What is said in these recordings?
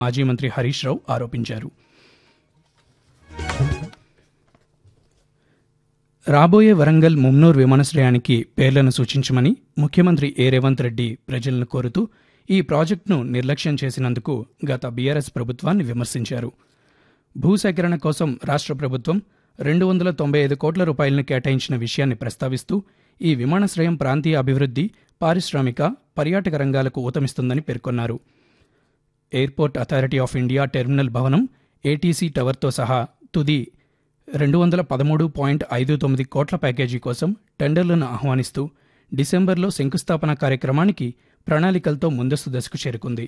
మాజీ మంత్రి హరీష్ రావు ఆరోపించారు రాబోయే వరంగల్ ముమ్నూర్ విమానాశ్రయానికి పేర్లను సూచించమని ముఖ్యమంత్రి ఏ రేవంత్ రెడ్డి ప్రజలను కోరుతూ ఈ ప్రాజెక్టును నిర్లక్ష్యం చేసినందుకు గత బీఆర్ఎస్ ప్రభుత్వాన్ని విమర్శించారు భూసేకరణ కోసం రాష్ట్ర ప్రభుత్వం రెండు వందల తొంభై ఐదు కోట్ల రూపాయలను కేటాయించిన విషయాన్ని ప్రస్తావిస్తూ ఈ విమానాశ్రయం ప్రాంతీయ అభివృద్ధి పారిశ్రామిక పర్యాటక రంగాలకు ఊతమిస్తుందని పేర్కొన్నారు airport authority of India terminal భవనం ఏటీసీ టవర్తో సహా తుది రెండు వందల పదమూడు పాయింట్ ఐదు తొమ్మిది కోట్ల ప్యాకేజీ కోసం టెండర్లను ఆహ్వానిస్తూ డిసెంబర్లో శంకుస్థాపన కార్యక్రమానికి ప్రణాళికలతో ముందస్తు దశకు చేరుకుంది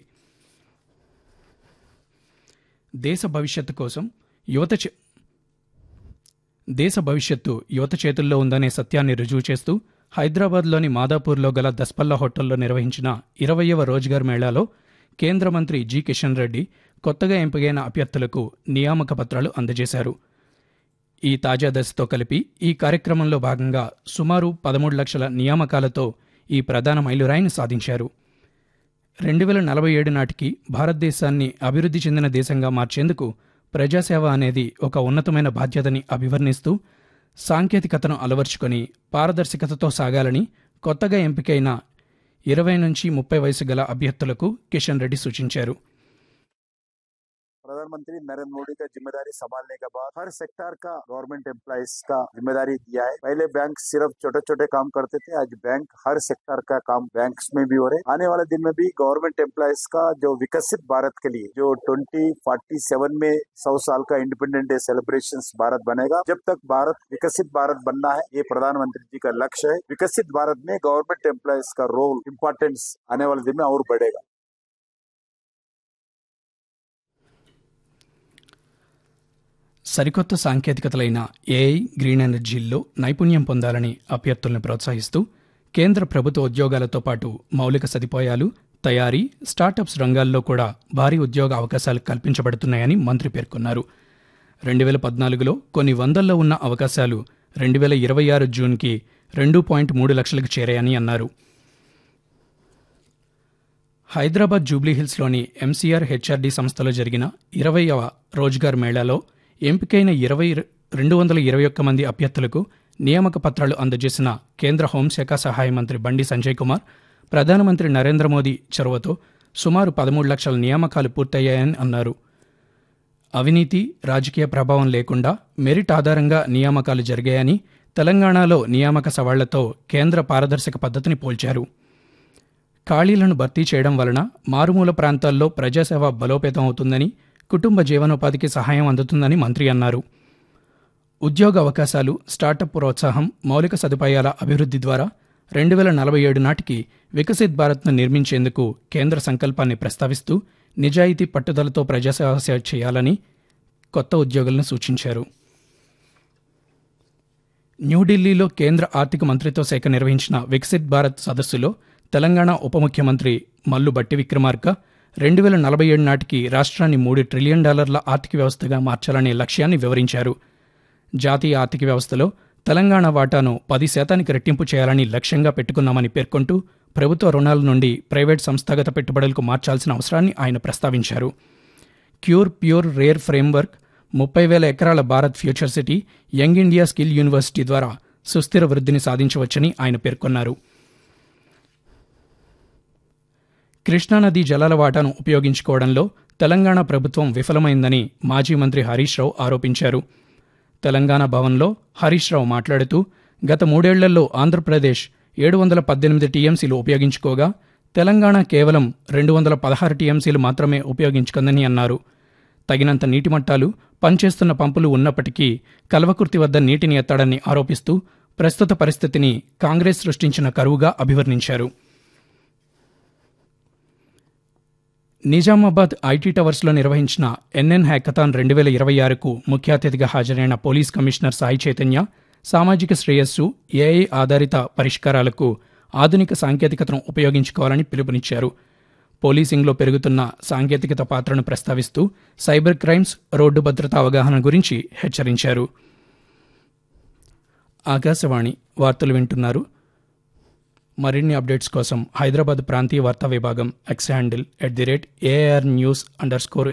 దేశ భవిష్యత్తు కోసం యువత చే- దేశ భవిష్యత్తు యువత చేతుల్లో ఉందనే సత్యాన్ని రుజువు చేస్తూ హైదరాబాద్లోని మాదాపూర్లో గల దస్పల్లా హోటల్లో నిర్వహించిన ఇరవయవ రోజ్గార్ మేళాలో కేంద్ర మంత్రి జి కిషన్ రెడ్డి కొత్తగా ఎంపికైన అభ్యర్థులకు నియామక పత్రాలు అందజేశారు ఈ తాజా దశతో కలిపి ఈ కార్యక్రమంలో భాగంగా సుమారు పదమూడు లక్షల నియామకాలతో ఈ ప్రధాన మైలురాయిని సాధించారు రెండు వేల నలభై ఏడు నాటికి భారతదేశాన్ని అభివృద్ధి చెందిన దేశంగా మార్చేందుకు ప్రజాసేవ అనేది ఒక ఉన్నతమైన బాధ్యతని అభివర్ణిస్తూ సాంకేతికతను అలవర్చుకొని పారదర్శకతతో సాగాలని కొత్తగా ఎంపికైన ఇరవై నుంచి ముప్పై వయసు గల అభ్యర్థులకు కిషన్ రెడ్డి సూచించారు प्रधानमंत्री नरेंद्र मोदी का जिम्मेदारी संभालने के बाद हर सेक्टर का गवर्नमेंट एम्प्लॉइज का जिम्मेदारी दिया है पहले बैंक सिर्फ छोटे छोटे काम करते थे आज बैंक हर सेक्टर का काम बैंक्स में भी हो रहे आने वाले दिन में भी गवर्नमेंट एम्प्लॉइज का जो विकसित भारत के लिए जो ट्वेंटी फोर्टी सेवन में सौ साल का इंडिपेंडेंट डे सेलिब्रेशन भारत बनेगा जब तक भारत विकसित भारत बनना है ये प्रधानमंत्री जी का लक्ष्य है विकसित भारत में गवर्नमेंट एम्प्लॉइज का रोल इम्पोर्टेंस आने वाले दिन में और बढ़ेगा సరికొత్త సాంకేతికతలైన ఏఐ గ్రీన్ ఎనర్జీల్లో నైపుణ్యం పొందాలని అభ్యర్థులను ప్రోత్సహిస్తూ కేంద్ర ప్రభుత్వ ఉద్యోగాలతో పాటు మౌలిక సదుపాయాలు తయారీ స్టార్టప్స్ రంగాల్లో కూడా భారీ ఉద్యోగ అవకాశాలు కల్పించబడుతున్నాయని మంత్రి పేర్కొన్నారు రెండు వేల పద్నాలుగులో కొన్ని వందల్లో ఉన్న అవకాశాలు రెండు వేల ఇరవై ఆరు జూన్కి రెండు పాయింట్ మూడు లక్షలకు చేరాయని అన్నారు హైదరాబాద్ జూబ్లీహిల్స్లోని ఎంసీఆర్ హెచ్ఆర్డీ సంస్థలో జరిగిన ఇరవైవ రోజ్గార్ మేళాలో ఎంపికైన ఇరవై రెండు వందల ఇరవై ఒక్క మంది అభ్యర్థులకు నియామక పత్రాలు అందజేసిన కేంద్ర హోంశాఖ సహాయ మంత్రి బండి సంజయ్ కుమార్ ప్రధానమంత్రి నరేంద్ర మోదీ చొరవతో సుమారు పదమూడు లక్షల నియామకాలు పూర్తయ్యాయని అన్నారు అవినీతి రాజకీయ ప్రభావం లేకుండా మెరిట్ ఆధారంగా నియామకాలు జరిగాయని తెలంగాణలో నియామక సవాళ్లతో కేంద్ర పారదర్శక పద్ధతిని పోల్చారు ఖాళీలను భర్తీ చేయడం వలన మారుమూల ప్రాంతాల్లో ప్రజాసేవ బలోపేతం అవుతుందని కుటుంబ జీవనోపాధికి సహాయం అందుతుందని మంత్రి అన్నారు ఉద్యోగ అవకాశాలు స్టార్టప్ ప్రోత్సాహం మౌలిక సదుపాయాల అభివృద్ధి ద్వారా రెండు వేల నలభై ఏడు నాటికి వికసిత్ భారత్ను నిర్మించేందుకు కేంద్ర సంకల్పాన్ని ప్రస్తావిస్తూ నిజాయితీ పట్టుదలతో ప్రజాసేవ సేవ చేయాలని కొత్త ఉద్యోగులను సూచించారు న్యూఢిల్లీలో కేంద్ర ఆర్థిక మంత్రిత్వ శాఖ నిర్వహించిన వికసిత్ భారత్ సదస్సులో తెలంగాణ ఉప ముఖ్యమంత్రి మల్లు బట్టి విక్రమార్క రెండు వేల నలభై ఏడు నాటికి రాష్ట్రాన్ని మూడు ట్రిలియన్ డాలర్ల ఆర్థిక వ్యవస్థగా మార్చాలనే లక్ష్యాన్ని వివరించారు జాతీయ ఆర్థిక వ్యవస్థలో తెలంగాణ వాటాను పది శాతానికి రెట్టింపు చేయాలని లక్ష్యంగా పెట్టుకున్నామని పేర్కొంటూ ప్రభుత్వ రుణాల నుండి ప్రైవేట్ సంస్థాగత పెట్టుబడులకు మార్చాల్సిన అవసరాన్ని ఆయన ప్రస్తావించారు క్యూర్ ప్యూర్ రేర్ ఫ్రేమ్వర్క్ ముప్పై వేల ఎకరాల Bharat future city young India skill university ద్వారా సుస్థిర వృద్ధిని సాధించవచ్చని ఆయన పేర్కొన్నారు కృష్ణానదీ జలాల వాటాను ఉపయోగించుకోవడంలో తెలంగాణ ప్రభుత్వం విఫలమైందని మాజీ మంత్రి హరీష్ రావు ఆరోపించారు తెలంగాణ భవన్లో హరీష్ రావు మాట్లాడుతూ గత మూడేళ్లలో ఆంధ్రప్రదేశ్ ఏడు వందల పద్దెనిమిది టీఎంసీలు ఉపయోగించుకోగా తెలంగాణ కేవలం రెండు వందల పదహారు టీఎంసీలు మాత్రమే ఉపయోగించుకుందని అన్నారు తగినంత నీటి మట్టాలు పనిచేస్తున్న పంపులు ఉన్నప్పటికీ కల్వకుర్తి వద్ద నీటిని ఎత్తాడని ఆరోపిస్తూ ప్రస్తుత పరిస్థితిని కాంగ్రెస్ సృష్టించిన కరువుగా అభివర్ణించారు నిజామాబాద్ ఐటీ టవర్స్లో నిర్వహించిన ఎన్ఎన్ హ్యాకథాన్ రెండు వేల ఇరవై ఆరుకు ముఖ్య అతిథిగా హాజరైన పోలీస్ కమిషనర్ సాయి చైతన్య సామాజిక శ్రేయస్సు ఏఐ ఆధారిత పరిష్కారాలకు ఆధునిక సాంకేతికతను ఉపయోగించుకోవాలని పిలుపునిచ్చారు పోలీసింగ్లో పెరుగుతున్న సాంకేతికత పాత్రను ప్రస్తావిస్తూ సైబర్ క్రైమ్స్ రోడ్డు భద్రతా అవగాహన గురించి హెచ్చరించారు ఆకాశవాణి వార్తలు వింటున్నారు మరిన్ని అప్డేట్స్ కోసం హైదరాబాద్ ప్రాంతీయ వార్తా విభాగం X handle at the rate AR news under score